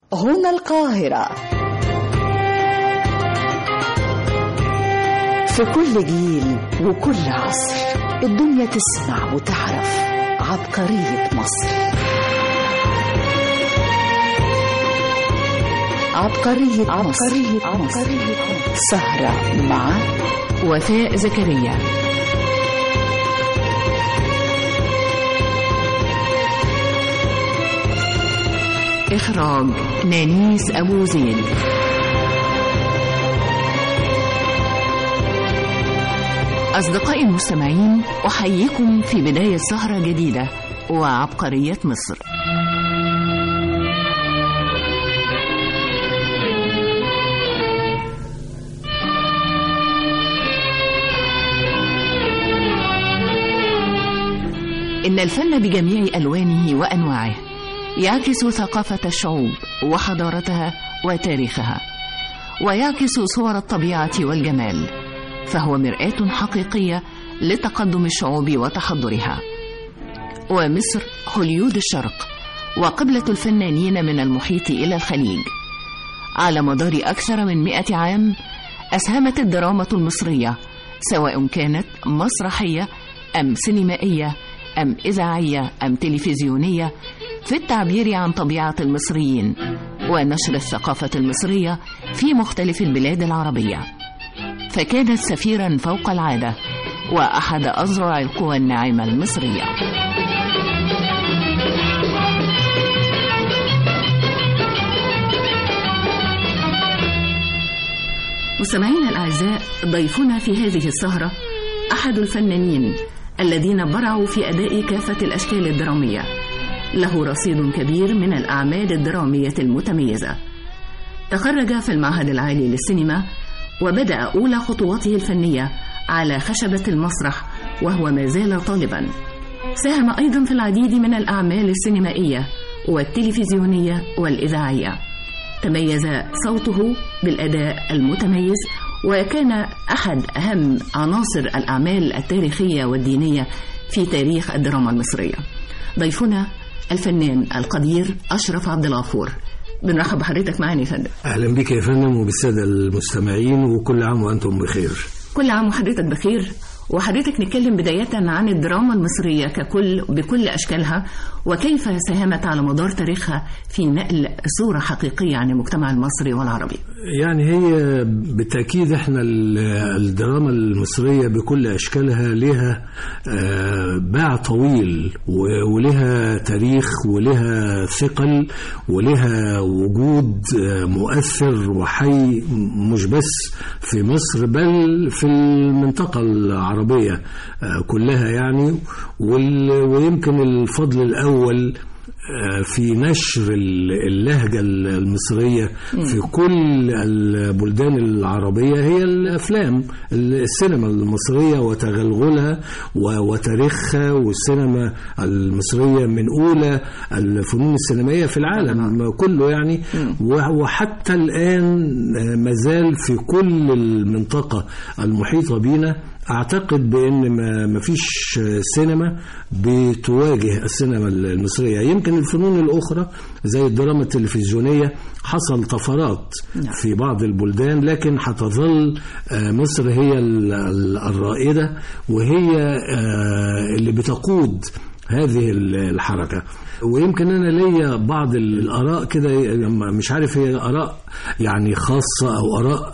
هنا القاهرة في كل جيل وكل عصر الدنيا تسمع وتعرف عبقرية مصر عبقرية عبقرية مصر سهرة مع وفاء زكريا إخراج نانيس أبو زيد أصدقائي المستمعين أحييكم في بداية سهرة جديدة وعبقرية مصر إن الفن بجميع ألوانه وأنواعه يعكس ثقافة الشعوب وحضارتها وتاريخها ويعكس صور الطبيعة والجمال فهو مرآة حقيقية لتقدم الشعوب وتحضرها ومصر هوليود الشرق وقبلة الفنانين من المحيط إلى الخليج على مدار أكثر من مئة عام أسهمت الدراما المصرية سواء كانت مسرحية أم سينمائية أم إذاعية أم تلفزيونية في التعبير عن طبيعة المصريين ونشر الثقافة المصرية في مختلف البلاد العربية فكانت سفيرا فوق العادة وأحد أذرع القوى الناعمة المصرية مستمعينا الأعزاء ضيفنا في هذه السهرة أحد الفنانين الذين برعوا في أداء كافة الأشكال الدرامية له رصيد كبير من الأعمال الدرامية المتميزة تخرج في المعهد العالي للسينما وبدأ أولى خطواته الفنية على خشبة المسرح وهو ما زال طالبا ساهم أيضا في العديد من الأعمال السينمائية والتلفزيونية والإذاعية تميز صوته بالأداء المتميز وكان أحد أهم عناصر الأعمال التاريخية والدينية في تاريخ الدراما المصرية ضيفنا الفنان القدير أشرف عبد الغفور بنرحب بحضرتك معانا يا فندم اهلا بك يا فندم وبالساده المستمعين وكل عام وانتم بخير كل عام وحضرتك بخير وحضرتك نتكلم بداية عن الدراما المصرية ككل بكل أشكالها وكيف ساهمت على مدار تاريخها في نقل صورة حقيقية عن المجتمع المصري والعربي يعني هي بالتأكيد احنا الدراما المصرية بكل أشكالها لها باع طويل ولها تاريخ ولها ثقل ولها وجود مؤثر وحي مش بس في مصر بل في المنطقة العربية كلها يعني ويمكن الفضل الأول في نشر اللهجة المصرية في كل البلدان العربية هي الأفلام السينما المصرية وتغلغلها وتاريخها والسينما المصرية من أولى الفنون السينمائية في العالم كله يعني وحتى الآن مازال في كل المنطقة المحيطة بنا اعتقد بان ما فيش سينما بتواجه السينما المصريه يمكن الفنون الاخرى زي الدراما التلفزيونيه حصل طفرات في بعض البلدان لكن هتظل مصر هي الرائده وهي اللي بتقود هذه الحركه ويمكن انا ليا بعض الاراء كده مش عارف هي اراء يعني خاصه او اراء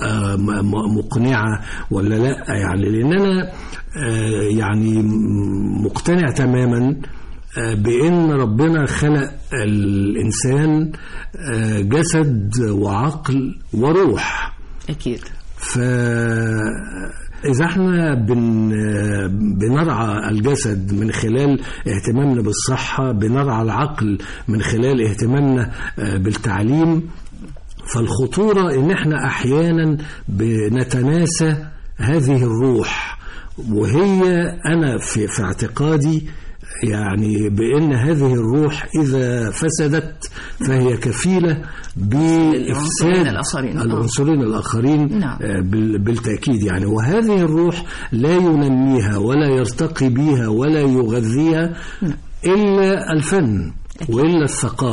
مقنعه ولا لا يعني لان انا يعني مقتنع تماما بان ربنا خلق الانسان جسد وعقل وروح اكيد ف إذا احنا بن بنرعى الجسد من خلال اهتمامنا بالصحة بنرعى العقل من خلال اهتمامنا بالتعليم فالخطورة إن احنا أحيانا بنتناسى هذه الروح وهي أنا في, في اعتقادي يعني بأن هذه الروح إذا فسدت فهي كفيلة بإفساد الآخرين. العنصرين الآخرين نعم. آه، بال- بالتأكيد يعني وهذه الروح لا ينميها ولا يرتقي بها ولا يغذيها إلا الفن وإلا الثقافة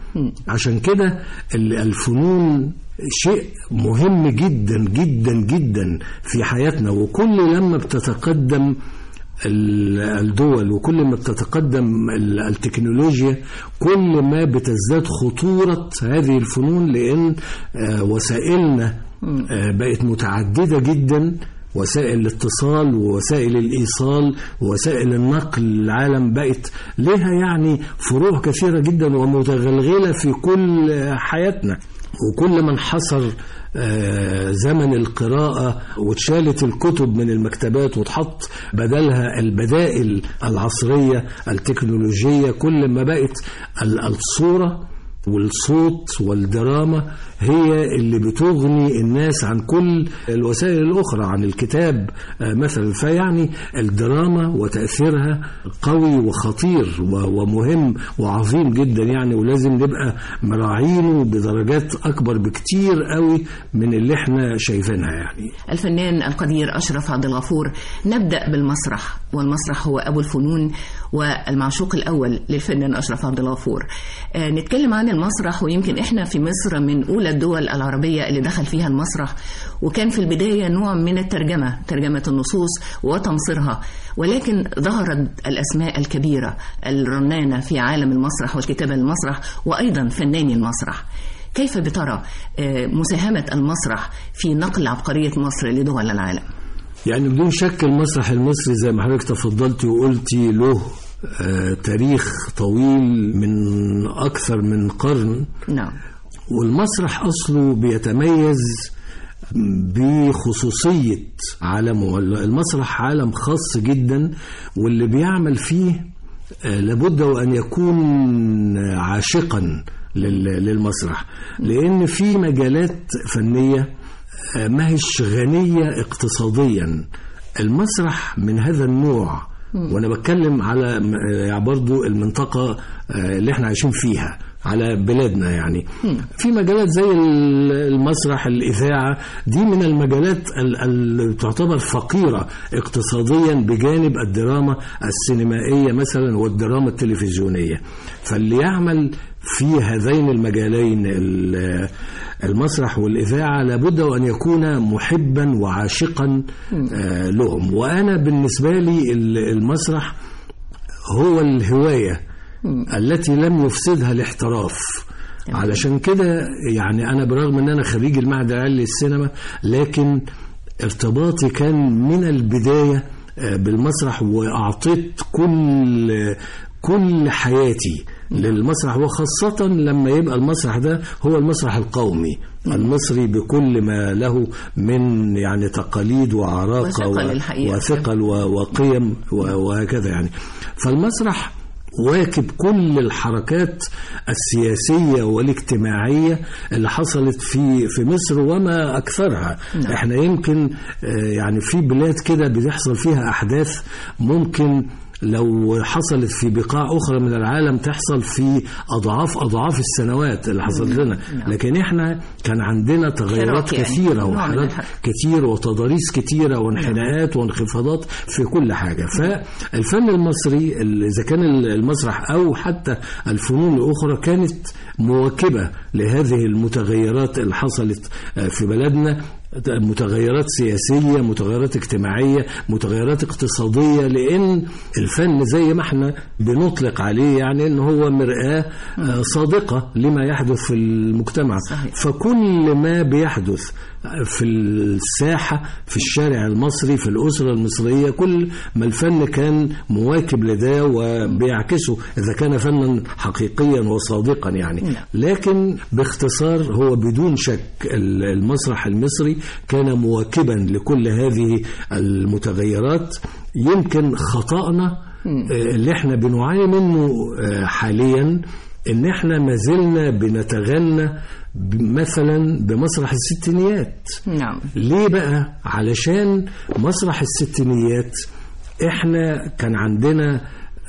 عشان كده ال- الفنون شيء مهم جدا جدا جدا في حياتنا وكل لما بتتقدم ال- الدول وكل ما بتتقدم ال- التكنولوجيا كل ما بتزداد خطورة هذه الفنون لأن آه، وسائلنا آه، بقت متعددة جدا وسائل الاتصال ووسائل الإيصال ووسائل النقل العالم بقت لها يعني فروع كثيرة جدا ومتغلغلة في كل آه، حياتنا وكل ما انحصر آه، زمن القراءة واتشالت الكتب من المكتبات واتحط بدلها البدائل العصرية التكنولوجية كل ما بقت ال- الصورة والصوت والدراما هي اللي بتغني الناس عن كل الوسائل الأخرى عن الكتاب آه، مثلا فيعني الدراما وتأثيرها قوي وخطير و- ومهم وعظيم جدا يعني ولازم نبقى مراعينه بدرجات أكبر بكتير قوي من اللي احنا شايفينها يعني الفنان القدير أشرف عبد الغفور نبدأ بالمسرح والمسرح هو أبو الفنون والمعشوق الأول للفنان أشرف عبد الغفور آه، نتكلم عن المسرح ويمكن إحنا في مصر من أولى الدول العربية اللي دخل فيها المسرح وكان في البداية نوع من الترجمة ترجمة النصوص وتمصيرها ولكن ظهرت الأسماء الكبيرة الرنانة في عالم المسرح والكتابة المسرح وأيضا فناني المسرح كيف بترى آه، مساهمة المسرح في نقل عبقرية مصر لدول العالم؟ يعني بدون شك المسرح المصري زي ما حضرتك تفضلتي وقلتي له آه، تاريخ طويل من أكثر من قرن نعم والمسرح أصله بيتميز بخصوصية عالمه المسرح عالم خاص جدا واللي بيعمل فيه آه، لابد وأن يكون عاشقا لل- للمسرح لأن في مجالات فنية آه، ما هيش غنية اقتصاديا المسرح من هذا النوع وانا بتكلم على م- يعني برضو المنطقة آه، اللي احنا عايشين فيها على بلادنا يعني في مجالات زي ال- المسرح الإذاعة دي من المجالات ال- اللي تعتبر فقيرة اقتصاديا بجانب الدراما السينمائية مثلا والدراما التلفزيونية فاللي يعمل في هذين المجالين ال- المسرح والإذاعة لابد وأن يكون محبا وعاشقا آه، لهم وأنا بالنسبة لي ال- المسرح هو الهواية التي لم يفسدها الاحتراف علشان كده يعني أنا برغم أن أنا خريج المعهد العالي للسينما لكن ارتباطي كان من البداية آه، بالمسرح وأعطيت كل كل حياتي للمسرح وخاصة لما يبقى المسرح ده هو المسرح القومي المصري بكل ما له من يعني تقاليد وعراقة وثقل الحقيقة. وثقل و- وقيم و- وهكذا يعني فالمسرح واكب كل الحركات السياسية والاجتماعية اللي حصلت في في مصر وما أكثرها نعم. احنا يمكن آه، يعني في بلاد كده بيحصل فيها أحداث ممكن لو حصلت في بقاع أخرى من العالم تحصل في أضعاف أضعاف السنوات اللي حصلت لنا لكن إحنا كان عندنا تغيرات حراك يعني. كثيرة نوع من وحالات الحركة. كتير وتضاريس كتيرة وانحناءات وانخفاضات في كل حاجة فالفن المصري ال- إذا كان المسرح أو حتى الفنون الأخرى كانت مواكبة لهذه المتغيرات اللي حصلت آه، في بلدنا متغيرات سياسية متغيرات اجتماعية متغيرات اقتصادية لأن الفن زي ما احنا بنطلق عليه يعني ان هو مرآة آه، صادقة لما يحدث في المجتمع صحيح. فكل ما بيحدث في الساحة في الشارع المصري في الأسرة المصرية كل ما الفن كان مواكب لده وبيعكسه إذا كان فنا حقيقيا وصادقا يعني نعم. لكن باختصار هو بدون شك ال- المسرح المصري كان مواكبا لكل هذه المتغيرات يمكن خطأنا آه، اللي احنا بنعاني منه آه، حاليا ان احنا ما زلنا بنتغنى ب- مثلا بمسرح الستينيات نعم ليه بقى علشان مسرح الستينيات احنا كان عندنا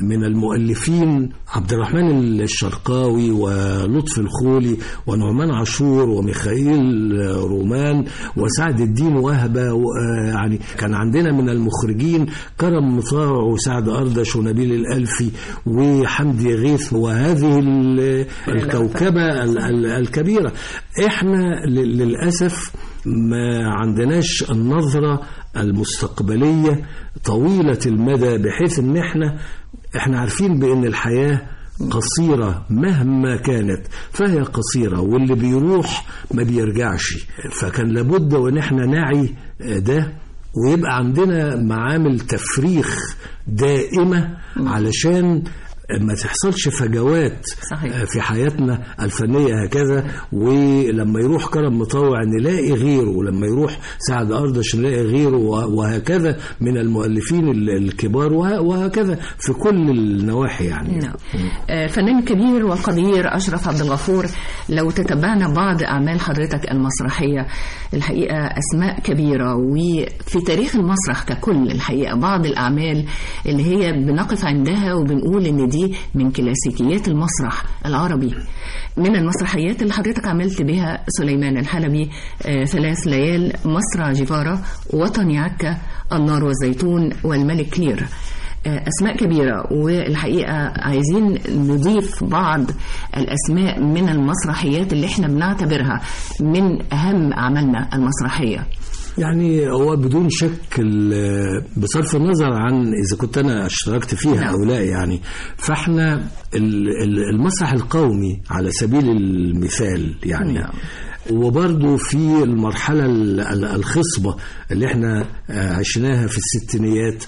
من المؤلفين عبد الرحمن الشرقاوي ولطفي الخولي ونعمان عاشور وميخائيل رومان وسعد الدين وهبة و- آه يعني كان عندنا من المخرجين كرم مطاع وسعد أردش ونبيل الألفي وحمدي غيث وهذه ال- الكوكبة ال- ال- الكبيرة احنا ل- للأسف ما عندناش النظرة المستقبلية طويلة المدى بحيث ان احنا احنا عارفين بان الحياة قصيرة مهما كانت فهي قصيرة واللي بيروح ما بيرجعش فكان لابد وان احنا نعي ده ويبقى عندنا معامل تفريخ دائمة علشان ما تحصلش فجوات صحيح. في حياتنا الفنية هكذا ولما يروح كرم مطوع نلاقي غيره ولما يروح سعد أردش نلاقي غيره وهكذا من المؤلفين الكبار وه- وهكذا في كل النواحي يعني نعم آه، الفنان الكبير والقدير أشرف عبد الغفور لو تتبعنا بعض أعمال حضرتك المسرحية الحقيقة أسماء كبيرة وفي تاريخ المسرح ككل الحقيقة بعض الأعمال اللي هي بنقف عندها وبنقول إن دي من كلاسيكيات المسرح العربي من المسرحيات اللي حضرتك عملت بها سليمان الحلبي آه، ثلاث ليال مصر جيفارة وطني عكا النار والزيتون والملك لير أسماء كبيرة والحقيقة عايزين نضيف بعض الأسماء من المسرحيات اللي احنا بنعتبرها من أهم أعمالنا المسرحية يعني هو بدون شك ال- بصرف النظر عن اذا كنت انا اشتركت فيها او لا يعني فاحنا ال- ال- المسرح القومي على سبيل المثال يعني نعم. وبرضه في المرحلة ال- ال- الخصبة اللي احنا آه، عشناها في الستينيات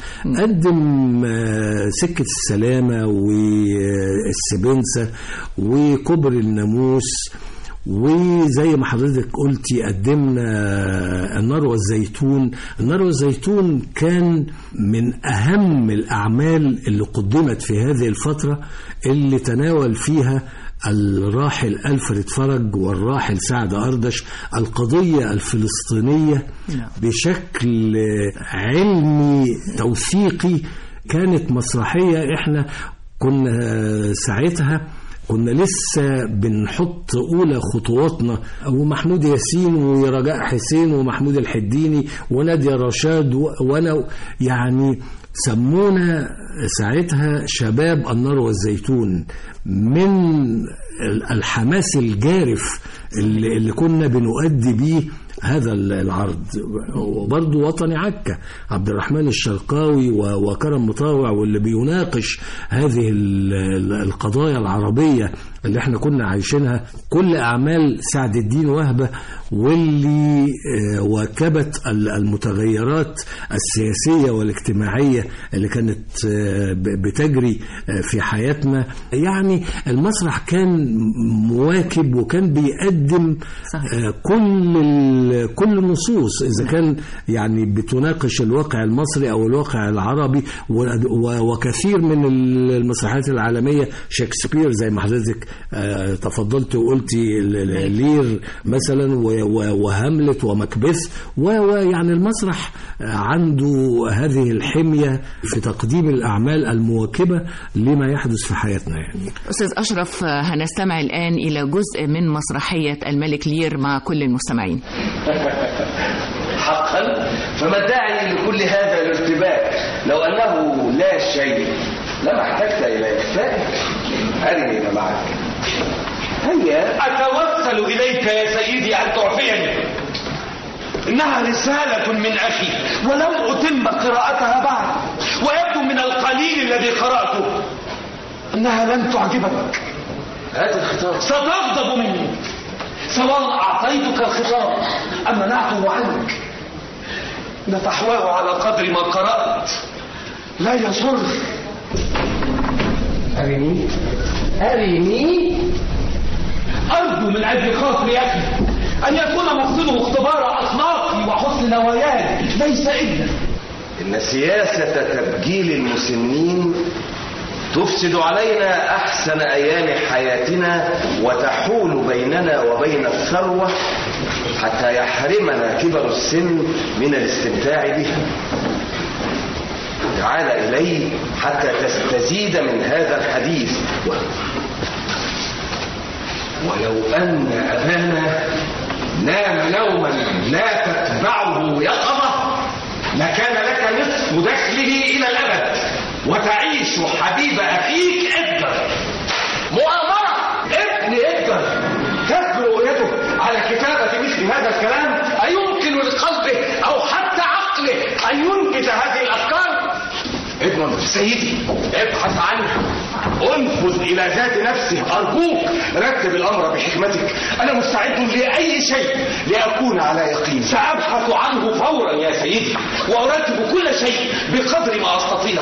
قدم آه، سكة السلامة والسبنسة وكبر الناموس وزي ما حضرتك قلتي قدمنا النار والزيتون النار والزيتون كان من أهم الأعمال اللي قدمت في هذه الفترة اللي تناول فيها الراحل ألفريد فرج والراحل سعد أردش القضية الفلسطينية نعم. بشكل علمي توثيقي كانت مسرحية احنا كنا ساعتها كنا لسه بنحط اولى خطواتنا ومحمود ياسين ورجاء حسين ومحمود الحديني ونادية رشاد و- وانا يعني سمونا ساعتها شباب النار والزيتون من ال- الحماس الجارف اللي, اللي كنا بنؤدي بيه هذا العرض وبرضه وطني عكا عبد الرحمن الشرقاوي و- وكرم مطاوع واللي بيناقش هذه ال- ال- القضايا العربية اللي احنا كنا عايشينها كل أعمال سعد الدين وهبة واللي آه، واكبت ال- المتغيرات السياسية والاجتماعية اللي كانت آه، ب- بتجري آه، في حياتنا يعني المسرح كان مواكب وكان بيقدم صحيح. آه، كل ال- كل النصوص اذا كان يعني بتناقش الواقع المصري او الواقع العربي و- و- وكثير من المسرحيات العالميه شكسبير زي ما حضرتك آه، تفضلت وقلتي ال- ال- لير مثلا و- و- وهاملت ومكبث و- ويعني المسرح آه، عنده هذه الحميه في تقديم الاعمال المواكبه لما يحدث في حياتنا يعني أستاذ أشرف آه، هنستمع الآن إلى جزء من مسرحية الملك لير مع كل المستمعين حقا فما الداعي لكل هذا الارتباك لو أنه لا شيء لما احتجت إلى إخفائك أرني ما معك هيا أتوسل إليك يا سيدي أن تعفيني إنها رسالة من أخي ولم أتم قراءتها بعد ويبدو من القليل الذي قرأته أنها لن تعجبك هات الخطاب ستغضب مني سواء أعطيتك الخطاب أم منعته عنك نفحواه على قدر ما قرأت لا يسر أرني أرني أرجو من أجل خاطري أخي أن يكون مقصده اختبار أخلاقي وحسن نواياي ليس إلا إن سياسة تبجيل المسنين تفسد علينا أحسن أيام حياتنا وتحول بيننا وبين الثروة حتى يحرمنا كبر السن من الاستمتاع بها تعال إلي حتى تستزيد من هذا الحديث و... ولو أن أبانا نام نوما لا تتبعه يقظة لكان لك نصف دخله إلى الأبد وتعيش حبيب أخيك إدجر مؤامرة ابن إدجر تجرؤ يده على كتابة مثل هذا الكلام أيمكن لقلبه أو حتى عقله أن ينجز هذه الأفكار ادمن سيدي ابحث عنها انفذ الى ذات نفسه ارجوك رتب الامر بحكمتك انا مستعد لاي شيء لاكون على يقين سابحث عنه فورا يا سيدي وارتب كل شيء بقدر ما استطيع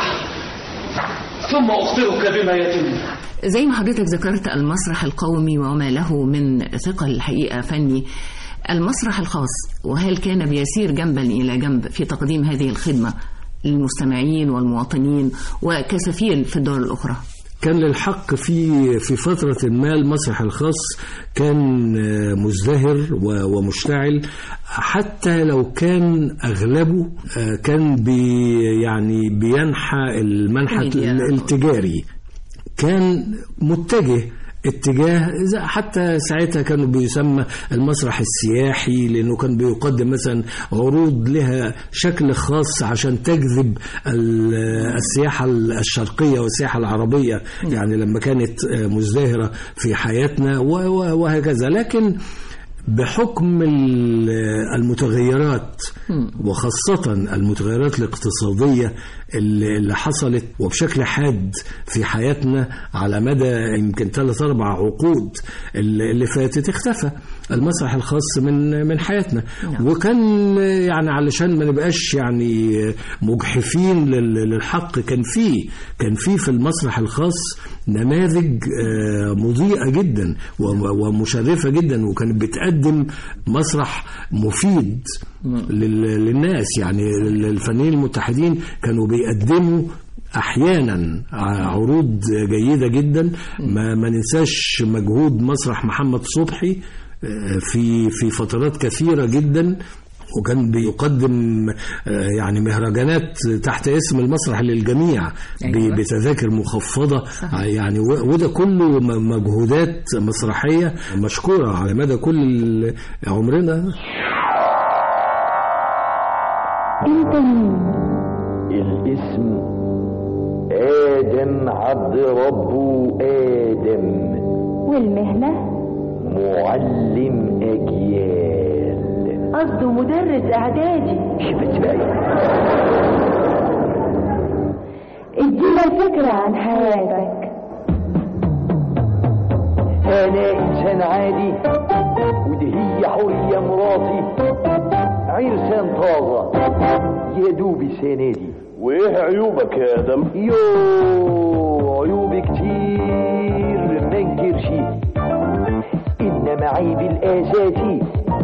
ثم اخبرك بما يتم زي ما حضرتك ذكرت المسرح القومي وما له من ثقل الحقيقة فني المسرح الخاص وهل كان بيسير جنبا إلى جنب في تقديم هذه الخدمة للمستمعين والمواطنين وكسفير في الدول الأخرى كان للحق في في فترة ما المسرح الخاص كان مزدهر ومشتعل حتى لو كان أغلبه كان بي يعني بينحى المنحى التجاري كان متجه اتجاه حتى ساعتها كانوا بيسمى المسرح السياحي لانه كان بيقدم مثلا عروض لها شكل خاص عشان تجذب السياحه الشرقيه والسياحه العربيه يعني لما كانت مزدهره في حياتنا وهكذا لكن بحكم المتغيرات وخاصة المتغيرات الاقتصادية اللي حصلت وبشكل حاد في حياتنا على مدى يمكن ثلاث أربع عقود اللي فاتت اختفى المسرح الخاص من من حياتنا وكان يعني علشان ما نبقاش يعني مجحفين للحق كان في كان في في المسرح الخاص نماذج مضيئة جدا ومشرفة جدا وكانت بتقدم مسرح مفيد للناس يعني الفنانين المتحدين كانوا بيقدموا احيانا عروض جيده جدا ما, ما ننساش مجهود مسرح محمد صبحي في في فترات كثيره جدا وكان بيقدم يعني مهرجانات تحت اسم المسرح للجميع أيوة. بتذاكر مخفضه صح. يعني وده كله مجهودات مسرحيه مشكوره على مدى كل عمرنا انت مين الاسم ادم عبد ربه ادم والمهنه معلم اجيال قصده مدرس اعدادي شفت بقى ادينا فكرة عن حياتك انا انسان عادي ودي هي حورية مراتي عرسان طازة يا دوب السنة دي وايه عيوبك يا ادم يو عيوبي كتير ما انكرش انما عيبي الاساسي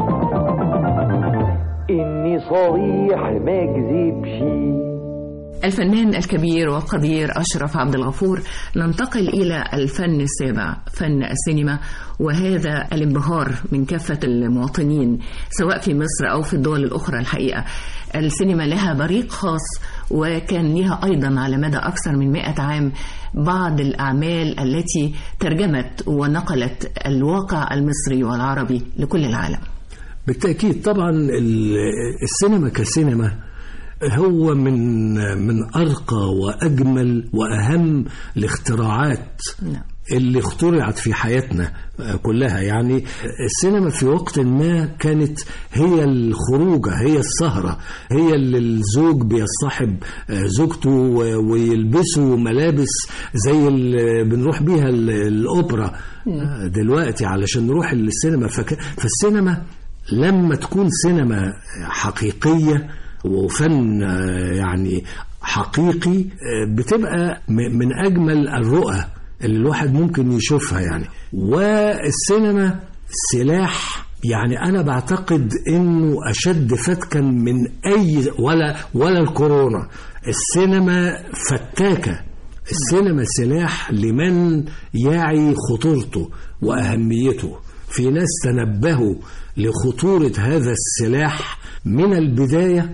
اني صريح ما اكذبش الفنان الكبير والقدير أشرف عبد الغفور ننتقل إلى الفن السابع فن السينما وهذا الانبهار من كافة المواطنين سواء في مصر أو في الدول الأخرى الحقيقة السينما لها بريق خاص وكان لها أيضا على مدى أكثر من مئة عام بعض الأعمال التي ترجمت ونقلت الواقع المصري والعربي لكل العالم بالتأكيد طبعا السينما كسينما هو من من ارقى واجمل واهم الاختراعات نعم. اللي اخترعت في حياتنا كلها يعني السينما في وقت ما كانت هي الخروجة هي السهرة هي اللي الزوج بيصطحب زوجته ويلبسوا ملابس زي اللي بنروح بيها الأوبرا دلوقتي علشان نروح السينما فك... فالسينما لما تكون سينما حقيقية وفن يعني حقيقي بتبقى من اجمل الرؤى اللي الواحد ممكن يشوفها يعني والسينما سلاح يعني انا بعتقد انه اشد فتكا من اي ولا ولا الكورونا السينما فتاكه السينما سلاح لمن يعي خطورته واهميته في ناس تنبهوا لخطوره هذا السلاح من البدايه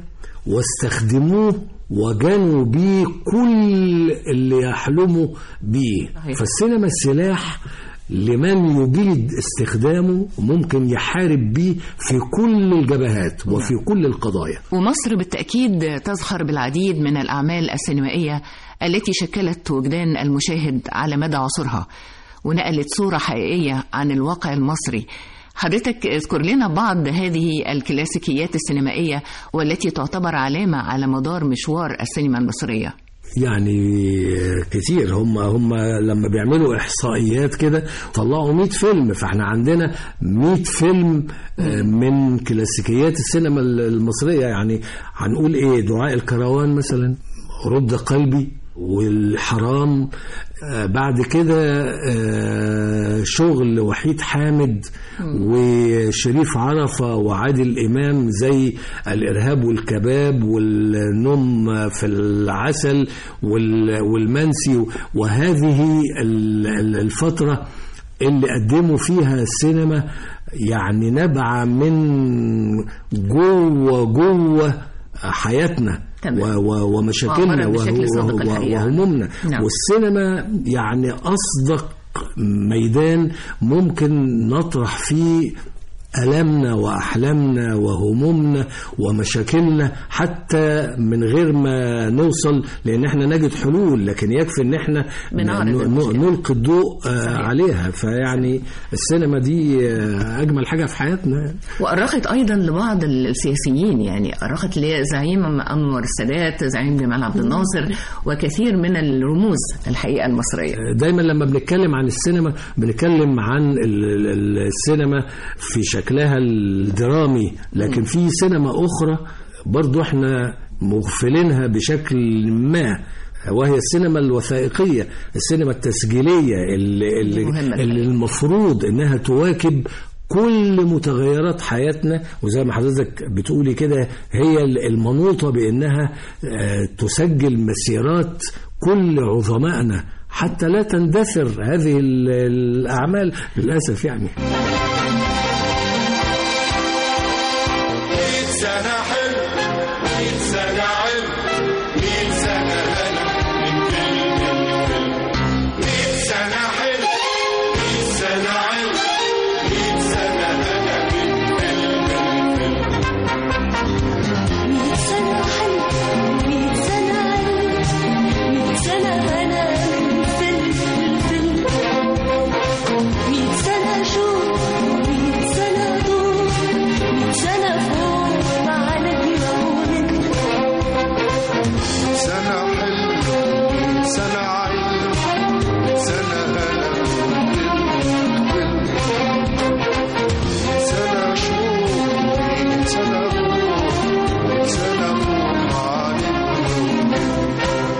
واستخدموه وجنوا بيه كل اللي يحلموا بيه صحيح. فالسينما السلاح لمن يجيد استخدامه ممكن يحارب بيه في كل الجبهات وفي كل القضايا ومصر بالتأكيد تزخر بالعديد من الأعمال السينمائية التي شكلت وجدان المشاهد على مدى عصورها ونقلت صورة حقيقية عن الواقع المصري حضرتك اذكر لنا بعض هذه الكلاسيكيات السينمائية والتي تعتبر علامة على مدار مشوار السينما المصرية يعني كتير هم هم لما بيعملوا احصائيات كده طلعوا 100 فيلم فاحنا عندنا 100 فيلم آه، من كلاسيكيات السينما المصريه يعني هنقول ايه دعاء الكروان مثلا رد قلبي والحرام آه، بعد كده آه، شغل وحيد حامد وشريف عرفة وعادل إمام زي الإرهاب والكباب والنوم في العسل وال- والمنسي وهذه ال- ال- الفترة اللي قدموا فيها السينما يعني نبع من جوه جوه حياتنا تمام. و- و- ومشاكلنا وعبرت بشكل وه- صادق وه- الحقيقة. وهمومنا نعم. والسينما يعني أصدق ميدان ممكن نطرح فيه ألمنا وأحلامنا وهمومنا ومشاكلنا حتى من غير ما نوصل لأن احنا نجد حلول لكن يكفي ان احنا بنعرض ن- ن- المشكلة. نلقي الضوء آه، عليها فيعني السينما دي آه، أجمل حاجة في حياتنا وأرخت أيضا لبعض السياسيين يعني أرخت لزعيم أنور السادات زعيم جمال عبد الناصر وكثير من الرموز الحقيقة المصرية دايما لما بنتكلم عن السينما بنتكلم عن ال- ال- السينما في شكلها الدرامي لكن في سينما أخرى برضو احنا مغفلينها بشكل ما وهي السينما الوثائقية السينما التسجيلية اللي, اللي, مهمة اللي المفروض انها تواكب كل متغيرات حياتنا وزي ما حضرتك بتقولي كده هي المنوطة بأنها آه، تسجل مسيرات كل عظمائنا حتى لا تندثر هذه ال- الأعمال للأسف يعني سنة حلو مية سنة علم مية سنة هلا من كلمة الفيلم مية سنة حلو مية سنة علم مية سنة هلا من كلمة الفيلم مية سنة حلو مية سنة علم مية سنة هنا من فيلم الفيلم مية سنة شوق مية سنة ضوء مية سنة فوق على دماغنا سنة حلو سنة علم سنة هلا من كلمة الفيلم سنة شوق سنة روح سنة فوق عليك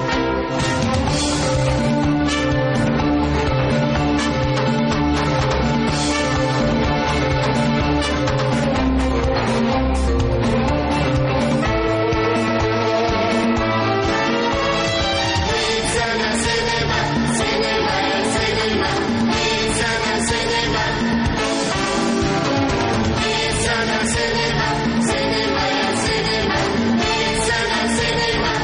سنة سينما سينما سينما مية سنة سينما مية سنة سينما سينما يا سينما مية سنة سينما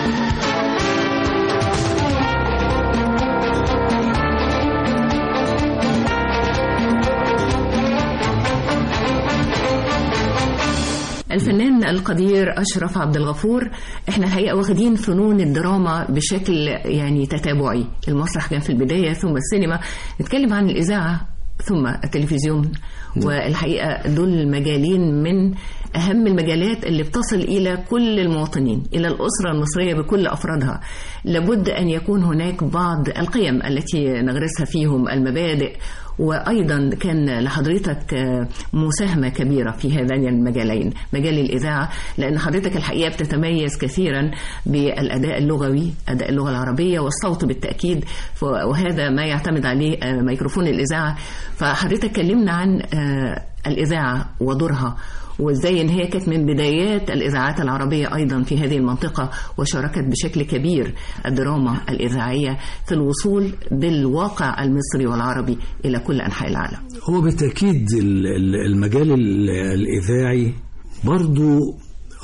الفنان القدير أشرف عبد الغفور احنا الحقيقة واخدين فنون الدراما بشكل يعني تتابعي المسرح كان في البداية ثم السينما نتكلم عن الإذاعة ثم التلفزيون والحقيقة دول مجالين من أهم المجالات اللي بتصل إلى كل المواطنين إلى الأسرة المصرية بكل أفرادها لابد أن يكون هناك بعض القيم التي نغرسها فيهم المبادئ وأيضا كان لحضرتك آه، مساهمة كبيرة في هذين المجالين مجال الإذاعة لأن حضرتك الحقيقة بتتميز كثيرا بالأداء اللغوي أداء اللغة العربية والصوت بالتأكيد ف- وهذا ما يعتمد عليه آه، ميكروفون الإذاعة فحضرتك كلمنا عن آه، الإذاعة ودورها وازاي ان هي كانت من بدايات الاذاعات العربيه ايضا في هذه المنطقه وشاركت بشكل كبير الدراما الاذاعيه في الوصول بالواقع المصري والعربي الى كل انحاء العالم. هو بالتأكيد ال- ال- المجال ال- الإذاعي برضو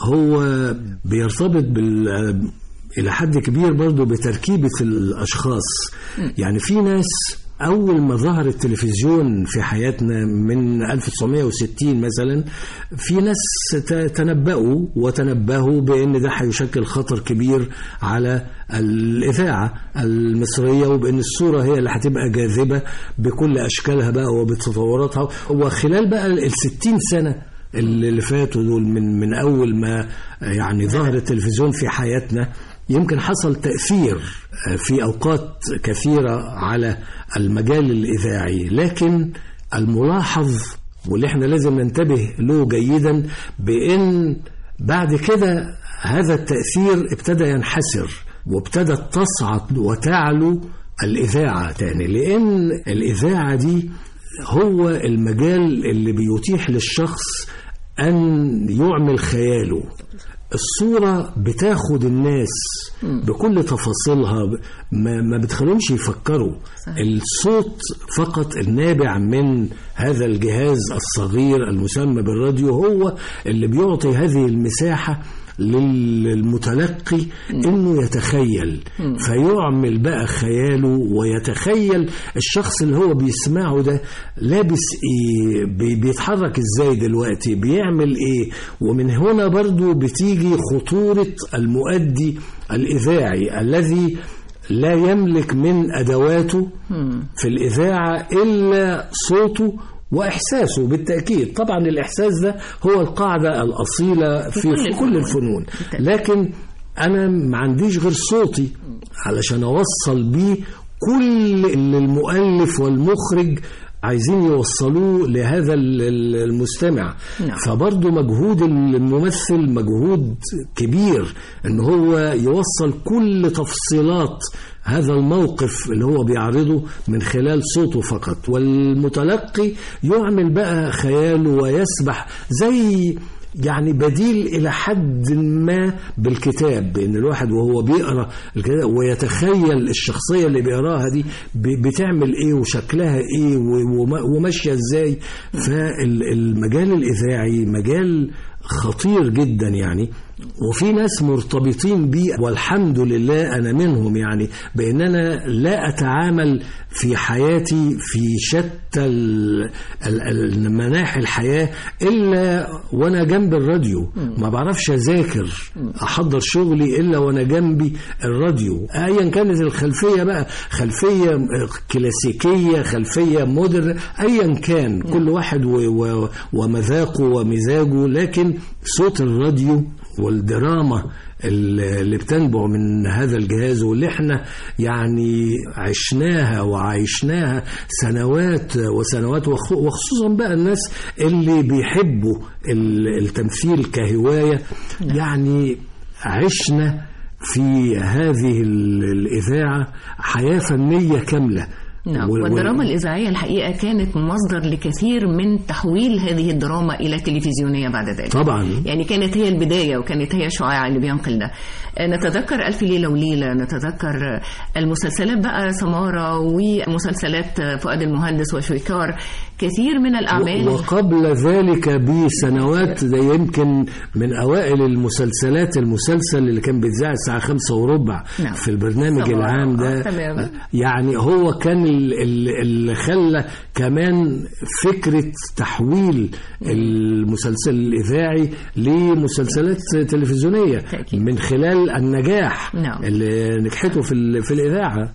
هو بيرتبط بال الى حد كبير برضه بتركيبه الاشخاص يعني في ناس اول ما ظهر التلفزيون في حياتنا من 1960 مثلا في ناس ت- تنبأوا وتنبهوا بان ده هيشكل خطر كبير على الاذاعه المصريه وبان الصوره هي اللي هتبقى جاذبه بكل اشكالها بقى وبتطوراتها وخلال بقى ال 60 سنه اللي اللي فاتوا دول من من اول ما يعني ظهر التلفزيون في حياتنا يمكن حصل تأثير في أوقات كثيرة على المجال الإذاعي لكن الملاحظ واللي احنا لازم ننتبه له جيدا بأن بعد كده هذا التأثير ابتدى ينحسر وابتدت تصعد وتعلو الإذاعة تاني لأن الإذاعة دي هو المجال اللي بيتيح للشخص أن يعمل خياله الصورة بتاخد الناس بكل تفاصيلها ب- ما, ما بتخليهمش يفكروا الصوت فقط النابع من هذا الجهاز الصغير المسمى بالراديو هو اللي بيعطي هذه المساحة للمتلقي انه يتخيل فيعمل بقى خياله ويتخيل الشخص اللي هو بيسمعه ده لابس ايه بي- بيتحرك ازاي دلوقتي بيعمل ايه ومن هنا برضو بتيجي خطورة المؤدي الاذاعي الذي لا يملك من ادواته في الاذاعه الا صوته واحساسه بالتاكيد طبعا الاحساس ده هو القاعده الاصيله في, كل في الفنون. كل الفنون لكن انا ما عنديش غير صوتي علشان اوصل بيه كل اللي المؤلف والمخرج عايزين يوصلوه لهذا ال- ال- المستمع نعم. فبرضه مجهود الممثل مجهود كبير ان هو يوصل كل تفصيلات هذا الموقف اللي هو بيعرضه من خلال صوته فقط والمتلقي يعمل بقى خياله ويسبح زي يعني بديل إلى حد ما بالكتاب بأن الواحد وهو بيقرأ الكتاب ويتخيل الشخصية اللي بيقراها دي ب- بتعمل إيه وشكلها إيه و- وما- وماشية إزاي فالمجال الإذاعي مجال خطير جدا يعني وفي ناس مرتبطين بيه والحمد لله أنا منهم يعني بأن أنا لا أتعامل في حياتي في شتى ال- ال- ال- مناحي الحياة إلا وأنا جنب الراديو ما بعرفش أذاكر أحضر شغلي إلا وأنا جنبي الراديو أيا كانت الخلفية بقى خلفية كلاسيكية خلفية مودرن أيا كان كل واحد و- و- ومذاقه ومزاجه لكن صوت الراديو والدراما اللي اللي بتنبع من هذا الجهاز واللي احنا يعني عشناها وعايشناها سنوات وسنوات وخ- وخصوصا بقى الناس اللي بيحبوا ال- التمثيل كهواية يعني عشنا في هذه ال- الإذاعة حياة فنية كاملة نعم وال- والدراما وال- الإذاعية الحقيقة كانت مصدر لكثير من تحويل هذه الدراما إلى تلفزيونية بعد ذلك طبعا يعني كانت هي البداية وكانت هي الشعاع اللي بينقل ده آه، نتذكر ألف ليلة وليلة نتذكر آه، المسلسلات بقى سمارة ومسلسلات آه، فؤاد المهندس وشويكار كثير من الأعمال وقبل ذلك بسنوات ده يمكن من أوائل المسلسلات المسلسل اللي كان بيتذاع الساعة خمسة وربع نعم. في البرنامج سمارة. العام ده آه، تمام. يعني هو كان ال- ال- اللي خلى كمان فكرة تحويل المسلسل الإذاعي لمسلسلات تلفزيونية تأكيد. من خلال النجاح نعم. اللي نجحته في ال- في الإذاعة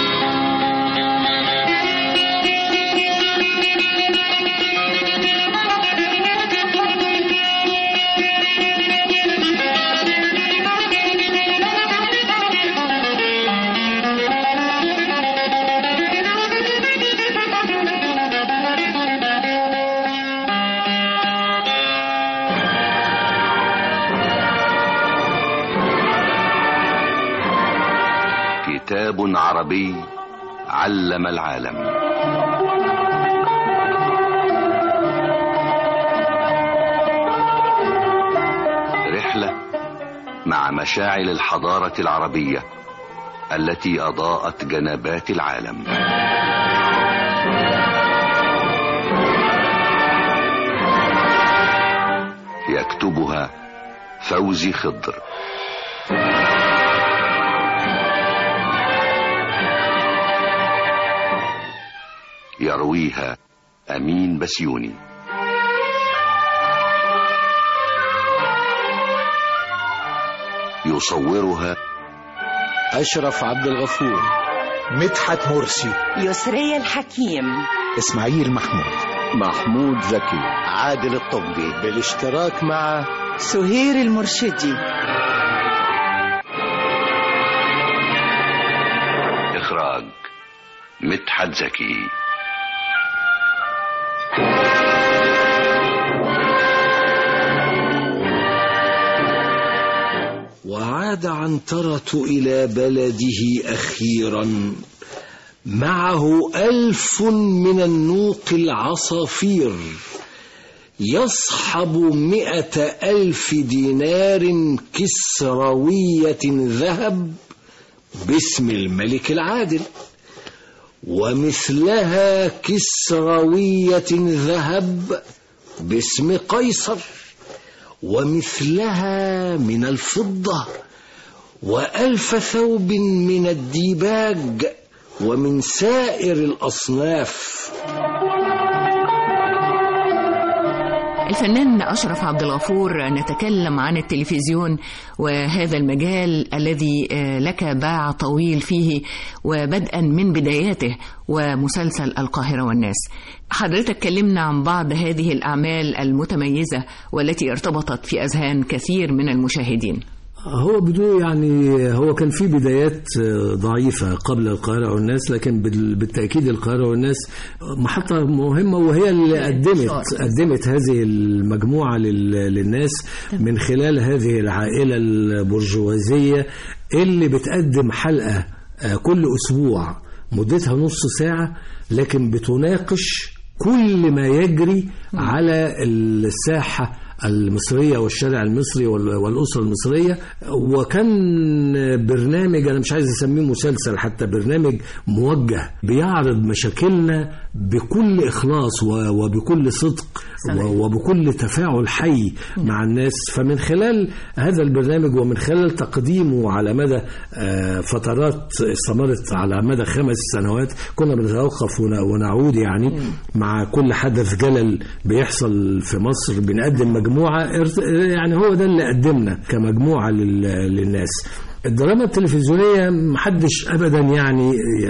كتاب عربي علم العالم رحلة مع مشاعل الحضارة العربية التي أضاءت جنبات العالم يكتبها فوزي خضر يرويها أمين بسيوني يصورها أشرف عبد الغفور مدحت مرسي يسرية الحكيم إسماعيل محمود محمود زكي عادل الطبي بالاشتراك مع سهير المرشدي إخراج مدحت زكي وعاد عنترة إلى بلده أخيرا معه ألف من النوق العصافير يصحب مئة ألف دينار كسروية ذهب باسم الملك العادل ومثلها كسروية ذهب باسم قيصر ومثلها من الفضة وألف ثوب من الديباج ومن سائر الأصناف الفنان أشرف عبد الغفور نتكلم عن التلفزيون وهذا المجال الذي لك باع طويل فيه وبدءا من بداياته ومسلسل القاهرة والناس حضرتك كلمنا عن بعض هذه الأعمال المتميزة والتي ارتبطت في أذهان كثير من المشاهدين هو بدون يعني هو كان في بدايات ضعيفة قبل القاهرة والناس لكن بالتأكيد القاهرة والناس محطة مهمة وهي اللي قدمت قدمت هذه المجموعة للناس من خلال هذه العائلة البرجوازية اللي بتقدم حلقة كل أسبوع مدتها نص ساعة لكن بتناقش كل ما يجري على الساحة المصرية والشارع المصري والأسرة المصرية وكان برنامج أنا مش عايز أسميه مسلسل حتى برنامج موجه بيعرض مشاكلنا بكل إخلاص وبكل صدق وبكل تفاعل حي مع الناس فمن خلال هذا البرنامج ومن خلال تقديمه على مدى فترات استمرت على مدى خمس سنوات كنا بنتوقف ونعود يعني مع كل حدث جلل بيحصل في مصر بنقدم مجموعة يعني هو ده اللي قدمنا كمجموعة للناس الدراما التلفزيونية محدش أبدا يعني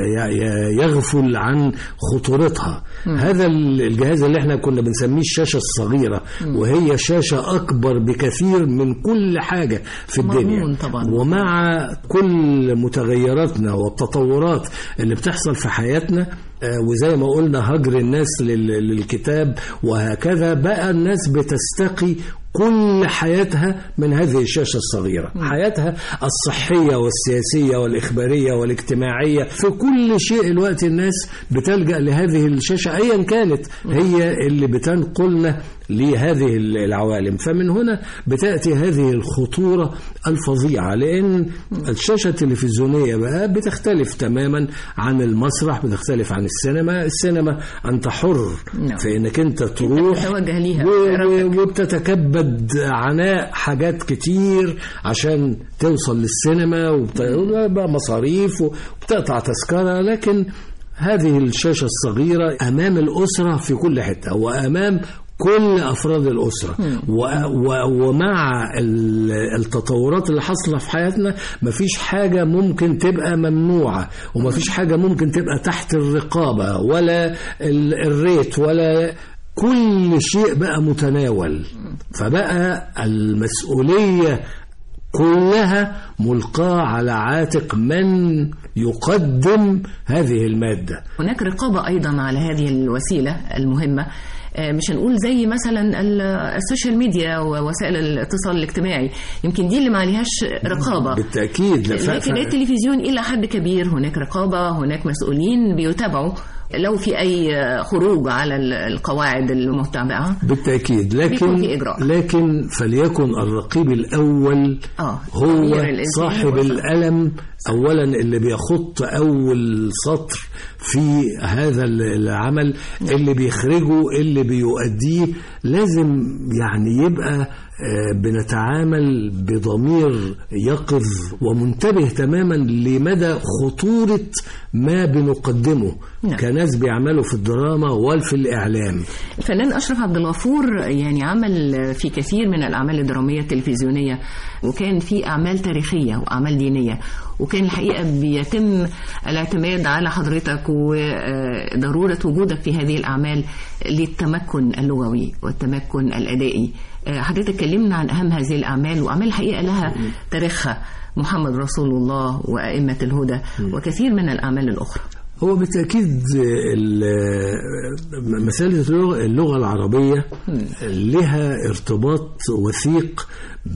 يغفل عن خطورتها م. هذا الجهاز اللي احنا كنا بنسميه الشاشة الصغيرة م. وهي شاشة أكبر بكثير من كل حاجة في الدنيا طبعا. ومع كل متغيراتنا والتطورات اللي بتحصل في حياتنا وزي ما قلنا هجر الناس للكتاب وهكذا بقى الناس بتستقي كل حياتها من هذه الشاشة الصغيرة م. حياتها الصحية والسياسية والإخبارية والاجتماعية في كل شيء الوقت الناس بتلجأ لهذه الشاشة أيا كانت هي اللي بتنقلنا لهذه العوالم فمن هنا بتأتي هذه الخطورة الفظيعة لأن الشاشة التلفزيونية بقى بتختلف تماما عن المسرح بتختلف عن السينما السينما أنت حر في أنك أنت تروح وبتتكبد عناء حاجات كتير عشان توصل للسينما وبقى مصاريف وبتقطع تذكرة لكن هذه الشاشة الصغيرة أمام الأسرة في كل حتة وأمام كل افراد الاسره و و ومع التطورات اللي حاصله في حياتنا مفيش حاجه ممكن تبقى ممنوعه ومفيش حاجه ممكن تبقى تحت الرقابه ولا الريت ولا كل شيء بقى متناول فبقى المسؤوليه كلها ملقاة على عاتق من يقدم هذه المادة هناك رقابة أيضا على هذه الوسيلة المهمة مش هنقول زي مثلا السوشيال ميديا ووسائل الاتصال الاجتماعي يمكن دي اللي ما عليهاش رقابه بالتاكيد لكن التلفزيون الى حد كبير هناك رقابه هناك مسؤولين بيتابعوا لو في اي خروج على القواعد المتبعه بالتاكيد لكن لكن فليكن الرقيب الاول آه. هو صاحب القلم اولا اللي بيخط اول سطر في هذا العمل اللي بيخرجه اللي بيؤديه لازم يعني يبقى آه، بنتعامل بضمير يقظ ومنتبه تماما لمدى خطورة ما بنقدمه نعم. كناس بيعملوا في الدراما وفي الإعلام الفنان أشرف عبد الغفور يعني عمل في كثير من الأعمال الدرامية التلفزيونية وكان في أعمال تاريخية وأعمال دينية وكان الحقيقة بيتم الاعتماد على حضرتك وضرورة وجودك في هذه الأعمال للتمكن اللغوي والتمكن الأدائي آه، حضرتك كلمنا عن أهم هذه الأعمال وأعمال الحقيقة لها تاريخها محمد رسول الله وأئمة الهدى وكثير من الأعمال الأخرى هو بالتأكيد ال- مسألة اللغة- اللغة العربية لها ارتباط وثيق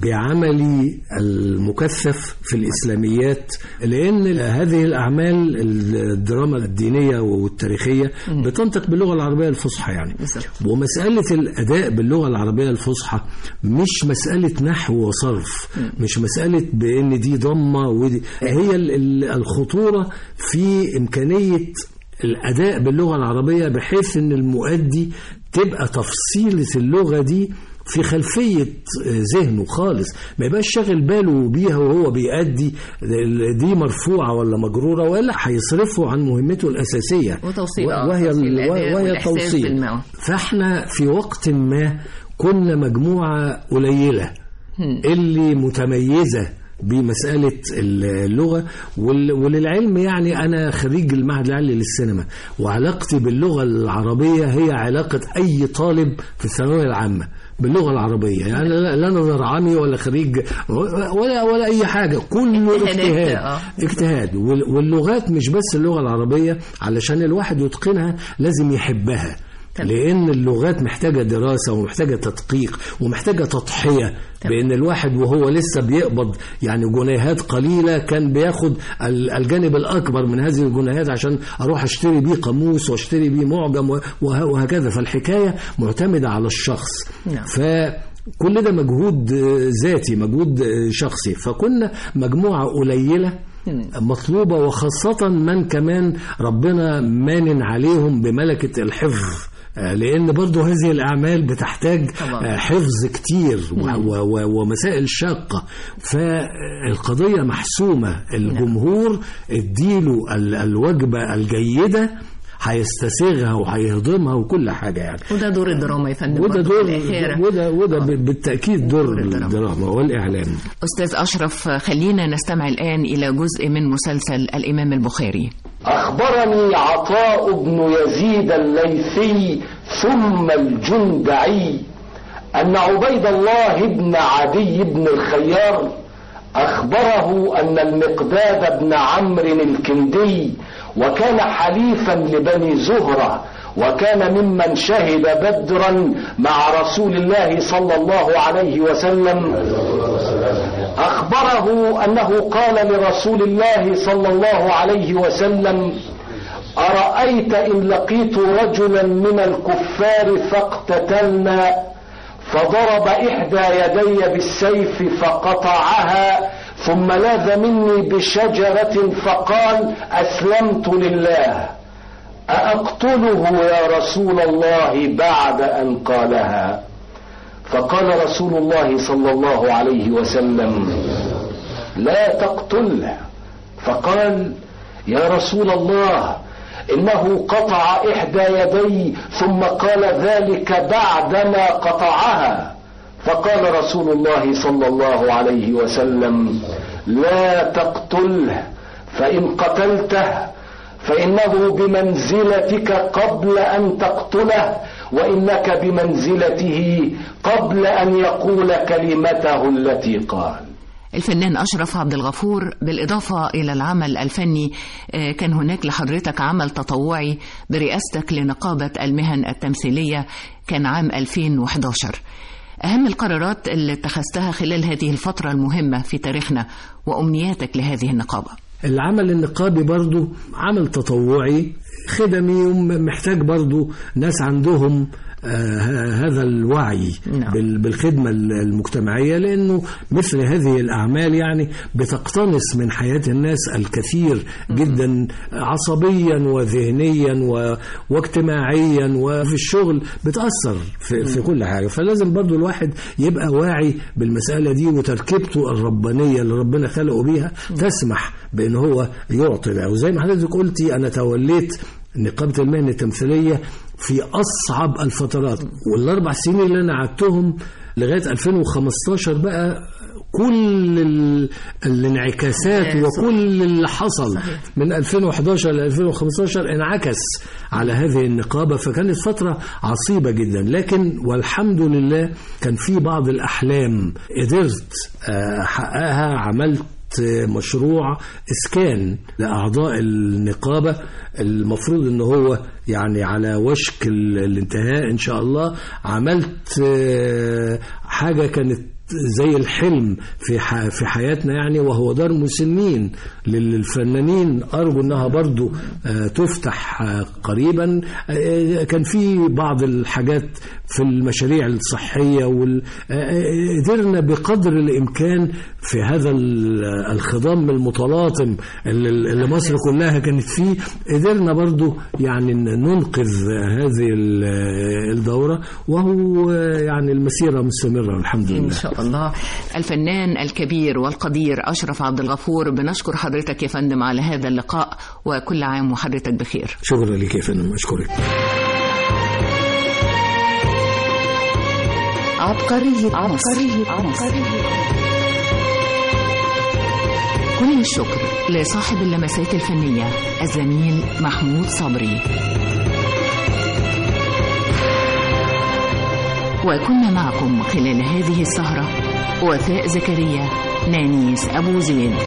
بعملي المكثف في الإسلاميات لأن هذه الأعمال الدراما الدينية والتاريخية بتنطق باللغة العربية الفصحى يعني ومسألة الأداء باللغة العربية الفصحى مش مسألة نحو وصرف مش مسألة بأن دي ضمة ودي هي ال- ال- الخطورة في إمكانية الأداء باللغة العربية بحيث أن المؤدي تبقى تفصيلة اللغة دي في خلفية ذهنه خالص ما يبقاش شاغل باله بيها وهو بيأدي دي مرفوعة ولا مجرورة ولا هيصرفه عن مهمته الأساسية وتوصيل آه، وهي توصيل ال- الأداء وهي والإحساس التوصيل بالمعنى. فاحنا في وقت ما كنا مجموعة قليلة اللي متميزة بمسألة اللغة وال- وللعلم يعني أنا خريج المعهد العالي للسينما وعلاقتي باللغة العربية هي علاقة أي طالب في الثانوية العامة باللغة العربية يعني لا لا أنا زرعمي ولا خريج ولا ولا أي حاجة كله اجتهادات، اجتهاد آه. اجتهاد وال- واللغات مش بس اللغة العربية علشان الواحد يتقنها لازم يحبها لأن اللغات محتاجة دراسة ومحتاجة تدقيق ومحتاجة تضحية بأن الواحد وهو لسه بيقبض يعني جنيهات قليلة كان بياخد ال- الجانب الأكبر من هذه الجنيهات عشان أروح أشتري بيه قاموس وأشتري بيه معجم وه- وهكذا فالحكاية معتمدة على الشخص نعم. فكل ده مجهود آه، ذاتي مجهود آه، شخصي فكنا مجموعة قليلة مطلوبة وخاصة من كمان ربنا مانن عليهم بملكة الحفظ آه، لأن برضو هذه الأعمال بتحتاج طبعاً. آه، حفظ كتير و- و- و- ومسائل شاقة فالقضية محسومة الجمهور اديله ال- الوجبة الجيدة هيستسيغها وهيهضمها وكل حاجة يعني وده دور الدراما يا فندم وده برضه دور في الآخر. وده وده بالتأكيد دور الدراما والإعلام أستاذ أشرف خلينا نستمع الآن إلى جزء من مسلسل الإمام البخاري أخبرني عطاء بن يزيد الليثي ثم الجندعي أن عبيد الله بن عدي بن الخيار أخبره أن المقداد بن عمرو الكندي وكان حليفا لبني زهرة وكان ممن شهد بدرا مع رسول الله صلى الله عليه وسلم أخبره أنه قال لرسول الله صلى الله عليه وسلم أرأيت إن لقيت رجلا من الكفار فاقتتلنا فضرب إحدى يدي بالسيف فقطعها ثم لاذ مني بشجرة فقال أسلمت لله أأقتله يا رسول الله بعد أن قالها فقال رسول الله صلى الله عليه وسلم لا تقتله فقال يا رسول الله إنه قطع إحدى يدي ثم قال ذلك بعدما قطعها فقال رسول الله صلى الله عليه وسلم لا تقتله فإن قتلته فإنه بمنزلتك قبل أن تقتله وإنك بمنزلته قبل أن يقول كلمته التي قال الفنان أشرف عبد الغفور بالإضافة إلى العمل الفني آه، كان هناك لحضرتك عمل تطوعي برئاستك لنقابة المهن التمثيلية كان عام 2011 أهم القرارات اللي اتخذتها خلال هذه الفترة المهمة في تاريخنا وأمنياتك لهذه النقابة العمل النقابي برضو عمل تطوعي خدمي ومحتاج برضو ناس عندهم آه هذا الوعي نعم. بال- بالخدمة المجتمعية لأنه مثل هذه الأعمال يعني بتقتنص من حياة الناس الكثير جدا عصبيا وذهنيا و... واجتماعيا وفي الشغل بتأثر في, في كل حاجة فلازم برضو الواحد يبقى واعي بالمسألة دي وتركيبته الربانية اللي ربنا خلقه بيها تسمح بأن هو يعطي ده وزي ما حضرتك قلتي أنا توليت نقابة المهنة التمثيلية في أصعب الفترات والأربع سنين اللي أنا قعدتهم لغاية 2015 بقى كل ال- الانعكاسات وكل اللي حصل من 2011 ل 2015 انعكس على هذه النقابة فكانت فترة عصيبة جدا لكن والحمد لله كان في بعض الأحلام قدرت آه، أحققها عملت مشروع اسكان لاعضاء النقابه المفروض ان هو يعني على وشك ال- الانتهاء ان شاء الله عملت آه، حاجه كانت زي الحلم في ح- في حياتنا يعني وهو دار مسنين للفنانين ارجو انها برضو آه، تفتح آه، قريبا آه، كان في بعض الحاجات في المشاريع الصحيه وال- آه، آه، قدرنا بقدر الامكان في هذا ال- الخضم المتلاطم اللي اللي مصر كلها كانت فيه قدرنا برضو يعني ن- ننقذ هذه ال- الدوره وهو يعني المسيره مستمره الحمد لله إن شاء الله الفنان الكبير والقدير أشرف عبد الغفور بنشكر حضرتك يا فندم على هذا اللقاء وكل عام وحضرتك بخير شكرا لك يا فندم اشكرك عبقرية عبقرية مصر كل الشكر لصاحب اللمسات الفنية الزميل محمود صبري وكنا معكم خلال هذه السهرة وفاء زكريا نانيس أبو زيد